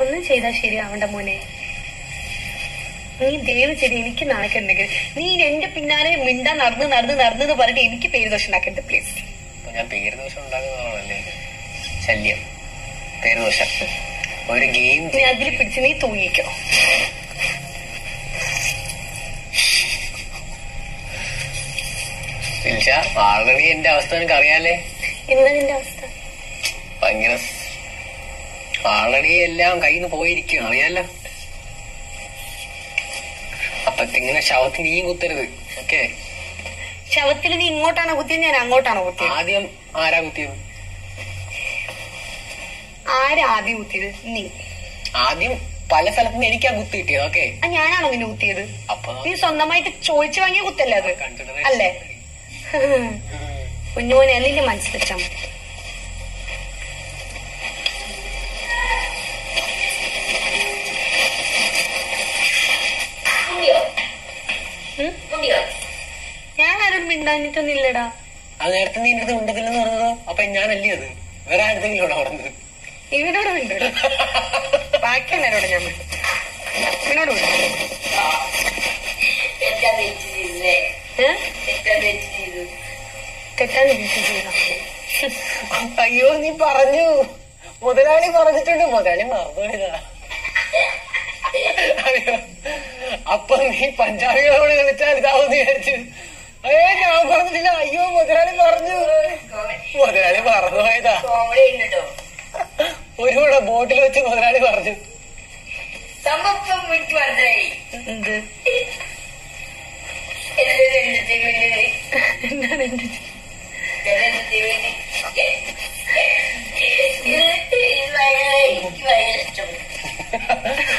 ഒന്നും ചെയ്താൽ ശരിയാവണ്ട മോനെ നീ ദയവ് ചെയ്ത് എനിക്ക് നാണക്കുണ്ടെങ്കിൽ നീ എന്റെ പിന്നാലെ മിണ്ടാ നടന്ന് നടന്ന് നടന്ന് എന്ന് പറഞ്ഞിട്ട് എനിക്ക് പേര് ദോഷം ഉണ്ടാക്കരുത് പ്ലീസ് അപ്പൊ ഞാൻ പേര് ദോഷം ഉണ്ടാക്കുന്നതാണല്ലേ ശല്യം പേര് ദോഷം ഒരു ഗെയിം നീ അതിൽ പിടിച്ച് നീ തൂങ്ങിക്കോ വിളിച്ച ആൾറെഡി എന്റെ അവസ്ഥ നിനക്ക് അറിയാലേ എന്താ നിന്റെ അവസ്ഥ ഭയങ്കര ആൾറെഡി എല്ലാം കയ്യിൽ നിന്ന് പോയിരിക്കുകയാണ് അറിയാലോ അപ്പൊ ഇങ്ങനെ ശവത്തിന് നീയും കുത്തരുത് ഓക്കെ ശവത്തിൽ നീ ഇങ്ങോട്ടാണോ കുത്തിയത് ഞാൻ അങ്ങോട്ടാണോ കുത്തിയത് ആദ്യം ആരാ കുത്തിയത് ആരാ ആദ്യം കുത്തിയത് നീ ആദ്യം പല സ്ഥലത്തുനിന്ന് എനിക്കാ കുത്തി കിട്ടിയത് ഓക്കെ ആ ഞാനാണോ നിന്നെ കുത്തിയത് അപ്പൊ നീ സ്വന്തമായിട്ട് ചോദിച്ചു വാങ്ങിയ കുത്തല്ലേ അത് consideration അല്ലേ കുഞ്ഞുമോനെ അതിന്റെ മനസ്സിൽ വെച്ചാ മതി ഉം? ഞാൻ ആരോട് മിണ്ടാഞ്ഞിട്ടൊന്നുമില്ലടാ അത് നേരത്തെ നീ എന്റെ അടുത്ത് ഉണ്ടതില്ലെന്ന് പറഞ്ഞതോ അപ്പൊ ഞാനല്ലേ അത് വേറെ ആരുടെങ്കിലും ഇവിടെ പറഞ്ഞത് ഇവനോട് മിണ്ടോ ബാക്കി എന്നോട് ഞാൻ മിണ്ടും. ഇവനോട് മിണ്ടും. ഏ? തെറ്റാൻ എനിക്ക് ചെയ്യണം അയ്യോ നീ പറഞ്ഞു മുതലാളി പറഞ്ഞിട്ടുണ്ട് മുതലാളി മറന്നുപോയതാ അയ്യോ അപ്പൊ നീ പഞ്ചാബികളോട് കളിച്ചാൽ ഇതാവെന്ന് വിചാരിച്ചു ഏ ഞാൻ പറഞ്ഞിട്ടില്ല അയ്യോ മുതലാളി പറഞ്ഞു മുതലാളി മറന്നുപോയതാ ഒരു കൂടെ ബോട്ടിൽ വെച്ച് മുതലാളി പറഞ്ഞു സംഭവം വിട്ടു മനസ്സിലായി എന്ത് എന്റെ എന്റർടൈൻമെന്റ് എന്താണ് എന്ത് എനിക്ക് ഭയങ്കര ഇഷ്ടപ്പെട്ടു